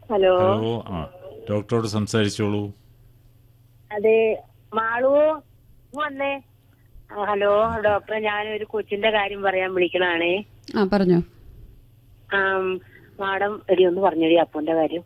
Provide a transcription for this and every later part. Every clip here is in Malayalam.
ഹലോ ഹലോ ആ ഡോക്ടറോട് സംസാരിച്ചോളൂ അതെ മാളു ഇങ്ങ് വന്നേ ആ, ഹലോ ഡോക്ടറെ ഞാനൊരു കൊച്ചിന്റെ കാര്യം പറയാൻ വിളിക്കണാണേ ആ പറഞ്ഞോ ആം, മാഡം എടി ഒന്ന് പറഞ്ഞടി അപ്പന്റെ കാര്യം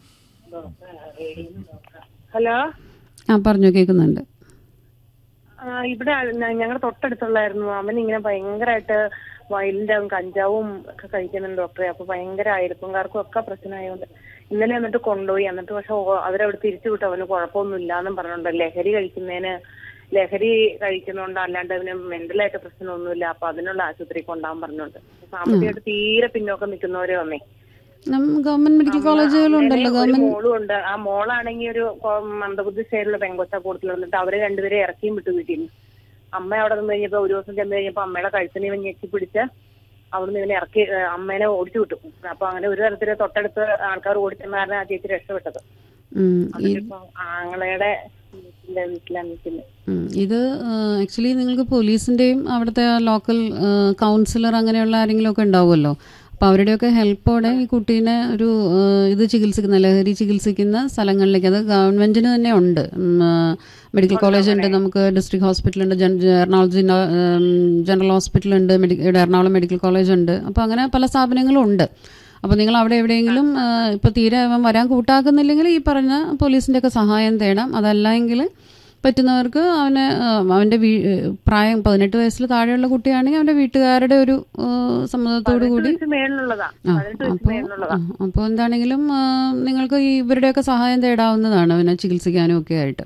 ഹലോ ആ പറഞ്ഞോ കേൾക്കുന്നുണ്ട് ആ, ഇവിടെ ഞങ്ങളുടെ തൊട്ടടുത്തുള്ളായിരുന്നു അവൻ ഇങ്ങനെ ഭയങ്കരമായിട്ട് വയലിന്റെ കഞ്ചാവും ഒക്കെ കഴിക്കുന്നുണ്ട് ഡോക്ടറെ അപ്പൊ ഭയങ്കര അയൽപ്പംകാർക്കും ഒക്കെ പ്രശ്നമായോണ്ട് ഇന്നലെ എന്നിട്ട് കൊണ്ടുപോയി എന്നിട്ട് പക്ഷെ ഓ- അവരവിടെ തിരിച്ചു വിട്ടു അവന് കുഴപ്പമൊന്നും ഇല്ലാന്നും പറഞ്ഞോണ്ട് ലഹരി കഴിക്കുന്നതിന് ലഹരി കഴിക്കുന്നോണ്ട് അല്ലാണ്ട് അവന് മെന്റലായിട്ട് പ്രശ്നമൊന്നുമില്ല അപ്പൊ അതിനുള്ള ആശുപത്രി കൊണ്ടാൻ പറഞ്ഞോണ്ട് സാമ്പത്തികമായിട്ട് തീരെ പിന്നോക്കം നിൽക്കുന്നവരെ വന്നേ ഗവൺമെന്റ് മെഡിക്കൽ കോളേജുകളുണ്ടല്ലോ ഒരു ഗവൺമെന്റ് മോളും ഉണ്ട് ആ മോളാണെങ്കിൽ ഒരു കൊ- മന്ദബുദ്ധി സ്റ്റൈലുള്ള പെങ്കൊച്ച കൂടുതൽ വന്നിട്ട് അവര് രണ്ടുപേരെ ഇറക്കിയും വിട്ടു വീട്ടിൽ നിന്ന് അമ്മ അവിടെ നിന്ന് കഴിഞ്ഞപ്പോ ഒരു ദിവസം ചെന്ന് കഴിഞ്ഞപ്പോ അമ്മയുടെ കഴുത്തിനെ ഇവൻ ഞെക്കി പിടിച്ച് അവിടുന്ന് ഇവനെ ഇറക്കി ഏ, അമ്മേനെ ഓടിച്ചു വിട്ടു അപ്പൊ അങ്ങനെ ഒരു തരത്തില് തൊട്ടടുത്ത് ആൾക്കാർ ഓടിച്ചെന്ന കാരണം ആ ചേച്ചി രക്ഷപ്പെട്ടത് ഉം, ഈ- അതിപ്പോ ആങ്ങളയുടെ വീട്ടിലെ വീട്ടിലാണ് നിൽക്കുന്നത് ഉം, ഇത് ആക്ച്വലി നിങ്ങൾക്ക് പോലീസിന്റെയും അവിടുത്തെ ലോക്കൽ കൗൺസിലർ അങ്ങനെയുള്ള ആരെങ്കിലും ഒക്കെ ഉണ്ടാവുമല്ലോ അപ്പോൾ അവരുടെയൊക്കെ ഹെൽപ്പോടെ ഈ കുട്ടീനെ ഒരു ആ, ഇത് ചികിത്സിക്കുന്ന ലഹരി ചികിത്സിക്കുന്ന സ്ഥലങ്ങളിലേക്ക് അത് ഗവൺമെന്റിന് തന്നെ ഉണ്ട് ഉം, ആ, മെഡിക്കൽ കോളേജ് ഉണ്ട് നമുക്ക് ഡിസ്ട്രിക്ട് ഹോസ്പിറ്റൽ ഉണ്ട് ജൻ- എറണാകുളം ജില്ലാ ഉം, ജനറൽ ഹോസ്പിറ്റൽ ഉണ്ട് മെഡി ഇവിടെ എറണാകുളം മെഡിക്കൽ കോളേജ് ഉണ്ട് അപ്പോൾ അങ്ങനെ പല സ്ഥാപനങ്ങളും ഉണ്ട് അപ്പോൾ നിങ്ങൾ അവിടെ എവിടെയെങ്കിലും ആ, ഇപ്പോൾ തീരെ അവൻ വരാൻ കൂട്ടാക്കുന്നില്ലെങ്കിൽ ഈ പറഞ്ഞ പോലീസിൻ്റെ ഒക്കെ സഹായം തേടാം അതല്ലെങ്കിൽ പറ്റുന്നവർക്ക് അവന് ആ, അവൻ്റെ വീ പ്രായം പതിനെട്ട് വയസ്സിൽ താഴെയുള്ള കുട്ടിയാണെങ്കിൽ അവൻ്റെ വീട്ടുകാരുടെ ഒരു ആ, സമ്മതത്തോടു കൂടി വയസ്സ് മേളിലുള്ളതാ ആ പതിനെട്ട് വയസ്സ് അപ്പോൾ മേളിലുള്ളതാ അപ്പോൾ എന്താണെങ്കിലും ആ, നിങ്ങൾക്ക് ഈ ഇവരുടെയൊക്കെ സഹായം തേടാവുന്നതാണ് അവനെ ചികിത്സിക്കാനും ഒക്കെ ആയിട്ട്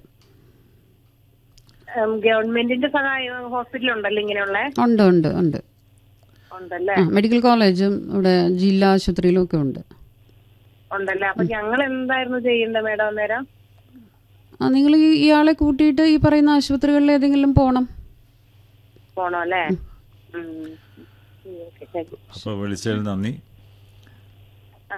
ഉം, ഗവൺമെന്റിന്റെ സഹായം ഹോസ്പിറ്റൽ ഉണ്ടല്ലോ ഇങ്ങനെയുള്ള ഉണ്ട് ഉണ്ട് ഉണ്ട് ഉണ്ടല്ലേ ആ മെഡിക്കൽ കോളേജും ഇവിടെ ജില്ലാ ആശുപത്രിയിലും ഒക്കെ ഉണ്ട് ഉണ്ടല്ലേ അപ്പൊ ഞങ്ങൾ എന്തായിരുന്നു ചെയ്യേണ്ടത് മേഡം അന്നേരം ആ നിങ്ങൾ ഈ ഇയാളെ കൂട്ടിയിട്ട് ഈ പറയുന്ന ആശുപത്രികളിൽ ഏതെങ്കിലും പോകണം പോണോ അല്ലേ ഉം. ഉം, ഓക്കേ, ശരി. അപ്പോൾ വിളിച്ചതിൽ നന്ദി ആ.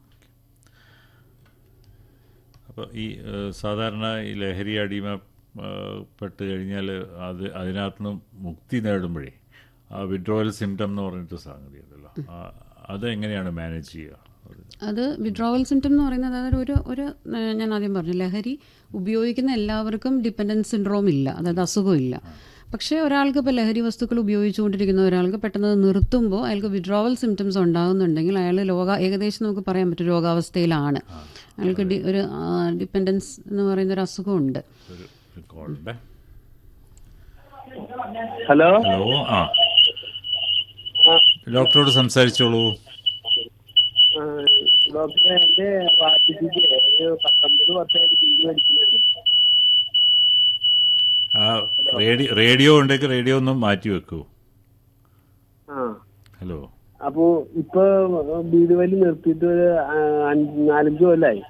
അപ്പോൾ ഈ ഏഹ്, സാധാരണ ഈ ലഹരി അടിമ ഏഹ്, പെട്ട് കഴിഞ്ഞാൽ അത് അതിനകത്തുനിന്ന് മുക്തി നേടുമ്പോഴേ ആ വിഡ്രോവൽ സിംറ്റം എന്ന് പറഞ്ഞിട്ട് സംഗതി ഉണ്ടല്ലോ ആ- അത് എങ്ങനെയാണ് മാനേജ് ചെയ്യുക അത് വിഡ്രോവൽ സിംറ്റം എന്ന് പറയുന്നത് അതായത് ഒരു ഒരു ഏഹ്, ഞാൻ ആദ്യം പറഞ്ഞു ലഹരി ഉപയോഗിക്കുന്ന എല്ലാവർക്കും ഡിപ്പെൻഡൻസ് സിൻഡ്രോം ഇല്ല അതായത് അസുഖമില്ല പക്ഷേ ഒരാൾക്ക് ഇപ്പോൾ ലഹരി വസ്തുക്കൾ ഉപയോഗിച്ചുകൊണ്ടിരിക്കുന്ന ഒരാൾക്ക് പെട്ടെന്ന് അത് നിർത്തുമ്പോൾ അയാൾക്ക് വിഡ്രോവൽ സിംറ്റംസ് ഉണ്ടാകുന്നുണ്ടെങ്കിൽ അയാൾ ലോക ഏകദേശം നമുക്ക് പറയാൻ പറ്റും രോഗാവസ്ഥയിലാണ് അയാൾക്ക് ഡി- ഒരു ഡിപ്പെൻഡൻസ് എന്ന് പറയുന്ന ഒരു അസുഖമുണ്ട് ഒരു കോളുണ്ട് ഹലോ ഹലോ ആ ഡോക്ടറോട് സംസാരിച്ചോളൂ ആ, ഡോക്ടറെ എന്റെ വാർദ്ധക്യത്തില് ഒരു പത്തൊമ്പത് വർഷമായിട്ട് ബീഡി വലിക്കുന്നുണ്ട് ആ റേഡിയോ റേഡിയോ ഉണ്ടെങ്കിൽ റേഡിയോ ഒന്ന് മാറ്റി വെക്കൂ ആ ഹലോ അപ്പോ ഇപ്പൊ ബീഡി വലി നിർത്തിയിട്ട് ഒരു ആ, അഞ്ച് നാലഞ്ച് കൊല്ലായി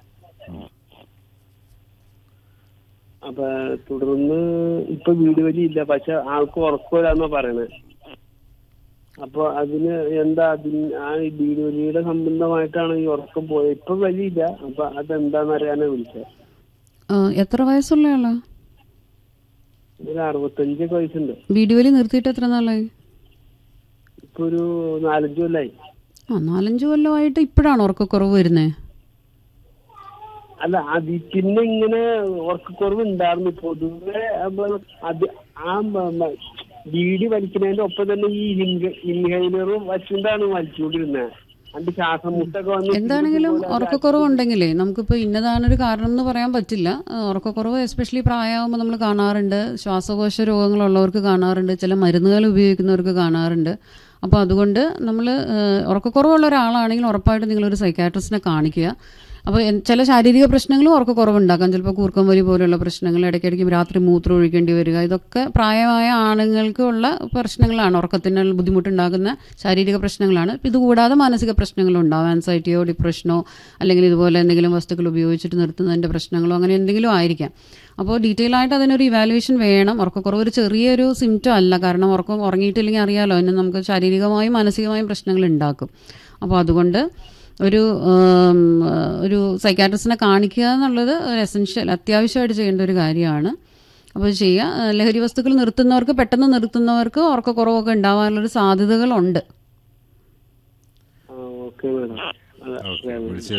അപ്പൊ തുടർന്ന് ഇപ്പൊ വീട് വലി ഇല്ല പക്ഷെ ആൾക്ക് ഉറക്കമില്ലാന്നാ പറയണേ അപ്പൊ അതിന് എന്താ അതിന് ആ ഈ വീട് വലിയുടെ സംബന്ധമായിട്ടാണ് ഈ ഉറക്കം പോയത് ഇപ്പൊ വലിയില്ല അപ്പൊ അതെന്താന്ന് അറിയാനാ വിളിച്ചത് ആ, എത്ര വയസ്സുള്ള ആളാ ഒരു അറുപത്തഞ്ചൊക്കെ വയസ്സുണ്ട് വീഡിയോ വലി നിർത്തിയിട്ട് എത്ര നാളായി ഇപ്പൊ ഒരു നാലഞ്ച് കൊല്ലായി ആ നാലഞ്ച് കൊല്ലമായിട്ട് ഇപ്പോഴാണ് ഉറക്കക്കുറവ് വരുന്നത് അല്ല അത് പിന്നെ ഇങ്ങനെ ഉറക്കക്കുറവ് ഉണ്ടായിരുന്നു പൊതുവെ അപ്പൊ അത് ആ മ- മ- ബീഡി വലിക്കുന്നതിന്റെ ഒപ്പം തന്നെ ഈ ഇൻഹൈലറും വച്ചുകൊണ്ടാണ് വലിച്ചുകൊണ്ടിരുന്നത് അതിന്റെ ശ്വാസം മുട്ടൊക്കെ വന്ന് എന്താണെങ്കിലും ഉറക്കക്കുറവുണ്ടെങ്കിലേ നമുക്കിപ്പോൾ ഇന്നതാണൊരു കാരണം എന്ന് പറയാൻ പറ്റില്ല ആ, ഉറക്കക്കുറവ് എസ്പെഷ്യലി പ്രായമാകുമ്പോൾ നമ്മൾ കാണാറുണ്ട് ശ്വാസകോശ രോഗങ്ങളുള്ളവർക്ക് കാണാറുണ്ട് ചില മരുന്നുകൾ ഉപയോഗിക്കുന്നവർക്ക് കാണാറുണ്ട് അപ്പോൾ അതുകൊണ്ട് നമ്മൾ ഉറക്കക്കുറവുള്ള ഒരാളാണെങ്കിൽ ഉറപ്പായിട്ടും നിങ്ങളൊരു സൈക്കാട്രിസ്റ്റിനെ കാണിക്കുക അപ്പോൾ എൻ- ചില ശാരീരിക പ്രശ്നങ്ങളും ഉറക്കക്കുറവുണ്ടാക്കാം ചിലപ്പോൾ കൂർക്കം വലി പോലെയുള്ള പ്രശ്നങ്ങൾ ഇടയ്ക്കിടയ്ക്ക് രാത്രി മൂത്രം ഒഴിക്കേണ്ടി വരിക ഇതൊക്കെ പ്രായമായ ആണുങ്ങൾക്ക് ഉള്ള പ്രശ്നങ്ങളാണ് ഉറക്കത്തിന് ബുദ്ധിമുട്ടുണ്ടാകുന്ന ശാരീരിക പ്രശ്നങ്ങളാണ് ഇത് കൂടാതെ മാനസിക പ്രശ്നങ്ങളുണ്ടാവും ആൻസൈറ്റിയോ ഡിപ്രഷനോ അല്ലെങ്കിൽ ഇതുപോലെ എന്തെങ്കിലും വസ്തുക്കൾ ഉപയോഗിച്ചിട്ട് നിർത്തുന്നതിൻ്റെ പ്രശ്നങ്ങളോ അങ്ങനെ എന്തെങ്കിലും ആയിരിക്കാം അപ്പോൾ ഡീറ്റെയിൽ ആയിട്ട് അതിനൊരു ഇവാലുവേഷൻ വേണം ഉറക്കക്കുറവ് ഒരു ചെറിയൊരു സിംറ്റം അല്ല കാരണം ഉറക്കം ഉറങ്ങിയിട്ടില്ലെങ്കിൽ അറിയാലോ അതിന് നമുക്ക് ശാരീരികമായും മാനസികമായും പ്രശ്നങ്ങൾ ഉണ്ടാക്കും അപ്പോൾ അതുകൊണ്ട് ഒരു ഉം, ഒരു സൈക്കാട്രിസ്റ്റിനെ കാണിക്കുക എന്നുള്ളത് ഒരു എസെൻഷ്യൽ അത്യാവശ്യമായിട്ട് ചെയ്യേണ്ട ഒരു കാര്യമാണ് അപ്പോൾ ചെയ്യുക ലഹരി വസ്തുക്കൾ നിർത്തുന്നവർക്ക് പെട്ടെന്ന് നിർത്തുന്നവർക്ക് ഉറക്കക്കുറവൊക്കെ ഉണ്ടാവാനുള്ളൊരു സാധ്യതകളുണ്ട് ഓക്കെ മാഡം ഓക്കെ വിളിച്ച